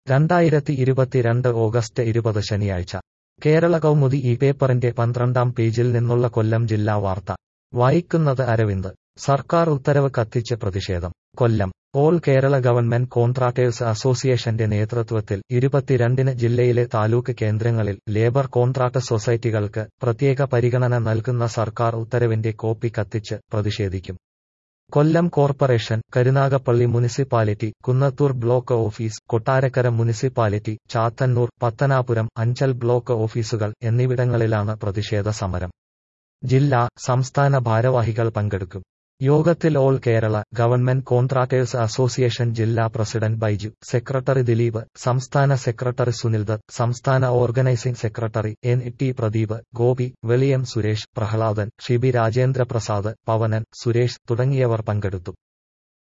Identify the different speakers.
Speaker 1: രണ്ടായിരത്തി ഇരുപത്തിരണ്ട് ഓഗസ്റ്റ് ഇരുപത് ശനിയാഴ്ച കേരള കൗമുദി ഈ പേപ്പറിന്റെ പന്ത്രണ്ടാം പേജിൽ നിന്നുള്ള കൊല്ലം ജില്ലാ വാർത്ത വായിക്കുന്നത് അരവിന്ദ് സർക്കാർ ഉത്തരവ് കത്തിച്ച് പ്രതിഷേധം Kollam all Kerala government contractors അസോസിയേഷന്റെ നേതൃത്വത്തിൽ ഇരുപത്തിരണ്ടിന് ജില്ലയിലെ താലൂക്ക് കേന്ദ്രങ്ങളിൽ ലേബർ കോൺട്രാക്ട് സൊസൈറ്റികൾക്ക് പ്രത്യേക പരിഗണന നൽകുന്ന സർക്കാർ ഉത്തരവിന്റെ കോപ്പി കത്തിച്ച് പ്രതിഷേധിക്കും Kollam corporation Karunagappally municipality Kunnathur block office Kottarakkara municipality Chathannoor Pathanapuram Anchal block ഓഫീസുകൾ എന്നിവിടങ്ങളിലാണ് പ്രതിഷേധ സമരം ജില്ലാ സംസ്ഥാന ഭാരവാഹികൾ പങ്കെടുക്കും യോഗത്തിൽ all Kerala government contractors association ജില്ലാ പ്രസിഡന്റ് ബൈജു സെക്രട്ടറി ദിലീപ് സംസ്ഥാന സെക്രട്ടറി സുനിൽ ദത്ത് സംസ്ഥാന organising secretary N T Pradeep Gopi Veliyam Suresh Prahladan Shibi Rajendra Prasad Pavanan Suresh തുടങ്ങിയവർ പങ്കെടുത്തു